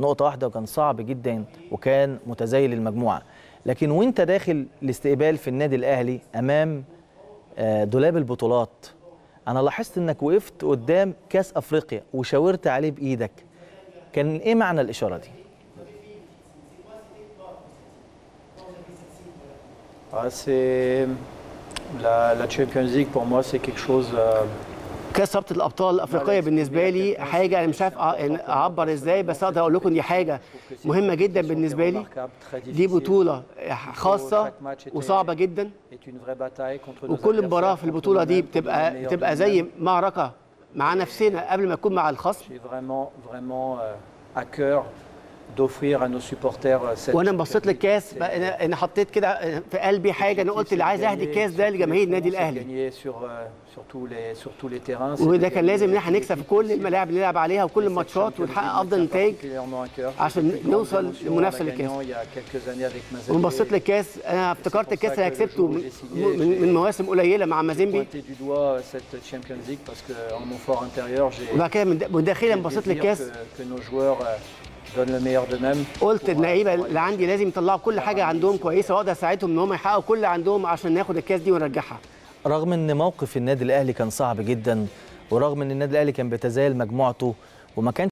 نقطه واحده وكان صعب جدا وكان متزايل المجموعه لكن وانت داخل الاستقبال في النادي الاهلي امام آه، دولاب البطولات انا لاحظت انك وقفت قدام كاس افريقيا وشاورت عليه بايدك كان ايه معنى الاشاره دي Ah, c'est la, la Champions League pour moi c'est quelque chose euh, كاس رابطه الابطال الافريقيه بالنسبه لي حاجه انا مش عارف أع- يعني اعبر ازاي بس اقدر اقول لكم دي حاجه مهمه جدا بالنسبه لي دي بطوله خاصه وصعبه جدا est une vraie bataille contre nos وكل مباراه adversaires, في contre البطوله دي nous-mêmes, contre les بتبقى meilleurs بتبقى de زي nous-mêmes. معركه مع نفسنا قبل ما تكون مع الخصم J'ai vraiment vraiment euh, à cœur d'offrir à nos supporters euh, cette وانا Champions بصيت League. للكاس C'est- بقى انا أنا حطيت كده في قلبي حاجه انا قلت اللي عايز اهدي الكاس ده لجماهير النادي الاهلي gagner sur euh, sur tous les sur tous les terrains. وده c'est كان de لازم ان gagner احنا نكسب في كل الملاعب اللي نلعب عليها وكل الماتشات ونحقق افضل نتائج عشان نوصل لمنافسه للكاس. ومن بصيت للكاس انا افتكرت الكاس اللي هكسبته من, من, من مواسم قليله مع مازيمبي pointé du doigt cette Champions League parce que en mon fort intérieur j'ai وبعد كده من د- من داخليا j'ai le بصيت désir للكاس que, que nos joueurs euh, donnent le meilleur d'eux-mêmes. قلت pour, اللعيبه euh, pour اللي عندي لازم يطلعوا كل حاجه عندهم كويسه واقدر اساعدهم ان هم يحققوا كل اللي عندهم عشان ناخد الكاس دي ونرجعها رغم ان موقف النادي الاهلي كان صعب جدا ورغم ان النادي الاهلي كان بيتزايل مجموعته وما كانش